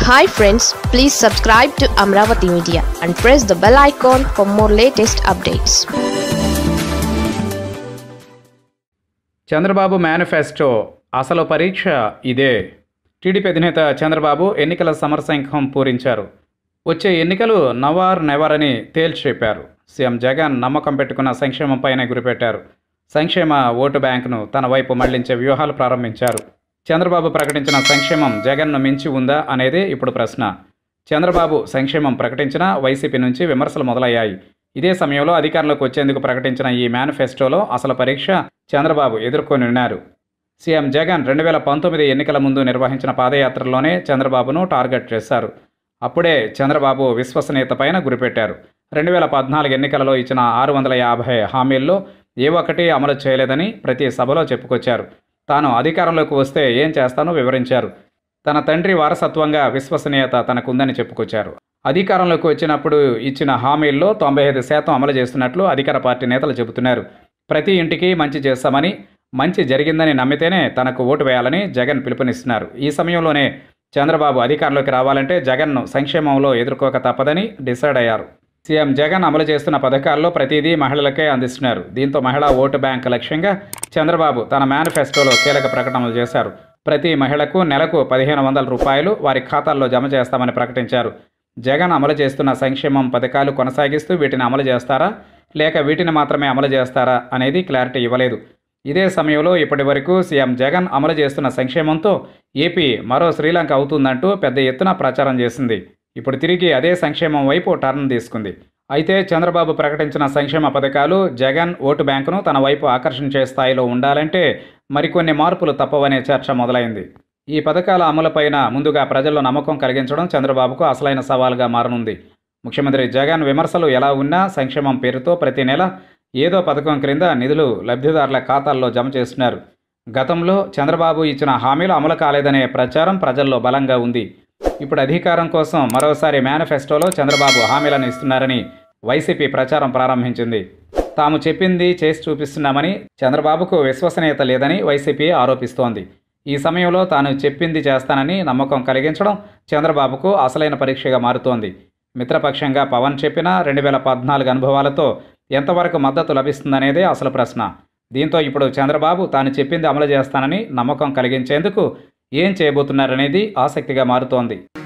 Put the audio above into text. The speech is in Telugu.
hi friends please subscribe to Amaravati media and press the bell icon for more latest updates Chandrababu manifesto అసలు పరీక్ష ఇదే టీడీపీ అధినేత చంద్రబాబు ఎన్నికల సమరశంఖం పూరించారు వచ్చే ఎన్నికలు నవార్ నెవర్ అని తేల్చి చెప్పారు సీఎం జగన్ నమ్మకం పెట్టుకున్న సంక్షేమంపైనే గురిపెట్టారు సంక్షేమ ఓటు బ్యాంకును తన వైపు మళ్లించే వ్యూహాలు ప్రారంభించారు చంద్రబాబు ప్రకటించిన సంక్షేమం జగన్ను మించి ఉందా అనేది ఇప్పుడు ప్రశ్న చంద్రబాబు సంక్షేమం ప్రకటించినా వైసీపీ నుంచి విమర్శలు మొదలయ్యాయి ఇదే సమయంలో అధికారంలోకి వచ్చేందుకు ప్రకటించిన ఈ మేనిఫెస్టోలో అసలు పరీక్ష చంద్రబాబు ఎదుర్కొని ఉన్నారు సీఎం జగన్ రెండు వేల పంతొమ్మిది ఎన్నికల ముందు నిర్వహించిన పాదయాత్రలోనే చంద్రబాబును టార్గెట్ చేశారు అప్పుడే చంద్రబాబు విశ్వసనీయత పైన గురిపెట్టారు రెండు వేల పద్నాలుగు ఎన్నికలలో ఇచ్చిన ఆరు వందల యాభై హామీల్లో ఏ ఒక్కటి అమలు చేయలేదని ప్రతి సభలో చెప్పుకొచ్చారు తాను అధికారంలోకి వస్తే ఏం చేస్తానో వివరించారు తన తండ్రి వారసత్వంగా విశ్వసనీయత తనకుందని చెప్పుకొచ్చారు అధికారంలోకి వచ్చినప్పుడు ఇచ్చిన హామీల్లో తొంభై ఐదు శాతం అమలు చేస్తున్నట్లు అధికార పార్టీ నేతలు చెబుతున్నారు ప్రతి ఇంటికి మంచి చేస్తామని మంచి జరిగిందని నమ్మితేనే తనకు ఓటు వేయాలని జగన్ పిలుపునిస్తున్నారు ఈ సమయంలోనే చంద్రబాబు అధికారంలోకి రావాలంటే జగన్ను సంక్షేమంలో ఎదుర్కోక తప్పదని డిసైడ్ అయ్యారు సీఎం జగన్ అమలు చేస్తున్న పథకాల్లో ప్రతిదీ మహిళలకే అందిస్తున్నారు దీంతో మహిళా ఓటు బ్యాంక్ లక్ష్యంగా చంద్రబాబు తన మేనిఫెస్టోలో కీలక ప్రకటనలు చేశారు ప్రతి మహిళకు నెలకు పదిహేను వందల రూపాయలు వారి ఖాతాల్లో జమ చేస్తామని ప్రకటించారు జగన్ అమలు చేస్తున్న సంక్షేమం పథకాలు కొనసాగిస్తూ వీటిని అమలు చేస్తారా లేక వీటిని మాత్రమే అమలు చేస్తారా అనేది క్లారిటీ ఇవ్వలేదు ఇదే సమయంలో ఇప్పటి వరకు సీఎం జగన్ అమలు చేస్తున్న సంక్షేమంతో ఏపీ మరో శ్రీలంక అవుతుందంటూ పెద్ద ఎత్తున ప్రచారం చేసింది ఇప్పుడు తిరిగి అదే సంక్షేమం వైపు టర్న్ తీసుకుంది అయితే చంద్రబాబు ప్రకటించిన సంక్షేమ పథకాలు జగన్ ఓటు బ్యాంకును తన వైపు ఆకర్షించే స్థాయిలో ఉండాలంటే మరికొన్ని మార్పులు తప్పవనే చర్చ మొదలైంది ఈ పథకాల అమలుపైన ముందుగా ప్రజల్లో నమ్మకం కలిగించడం చంద్రబాబుకు అసలైన సవాల్గా మారనుంది ముఖ్యమంత్రి జగన్ విమర్శలు ఎలా ఉన్నా సంక్షేమం పేరుతో ప్రతి నెల ఏదో పథకం క్రింద నిధులు లబ్ధిదారుల ఖాతాల్లో జమ చేస్తున్నారు గతంలో చంద్రబాబు ఇచ్చిన హామీలు అమలు కాలేదనే ప్రచారం ప్రజల్లో బలంగా ఉంది ఇప్పుడు అధికారం కోసం మరోసారి మేనిఫెస్టోలో చంద్రబాబు హామీలను ఇస్తున్నారని వైసీపీ ప్రచారం ప్రారంభించింది తాము చెప్పింది చేసి చూపిస్తున్నామని చంద్రబాబుకు విశ్వసనీయత లేదని వైసీపీ ఆరోపిస్తోంది ఈ సమయంలో తాను చెప్పింది చేస్తానని నమ్మకం కలిగించడం చంద్రబాబుకు అసలైన పరీక్షగా మారుతోంది మిత్రపక్షంగా పవన్ చెప్పిన రెండు వేల పద్నాలుగు అనుభవాలతో ఎంతవరకు మద్దతు లభిస్తుందనేదే అసలు ప్రశ్న దీంతో ఇప్పుడు చంద్రబాబు తాను చెప్పింది అమలు చేస్తానని నమ్మకం కలిగించేందుకు ఏం చేయబోతున్నారనేది ఆసక్తిగా మారుతోంది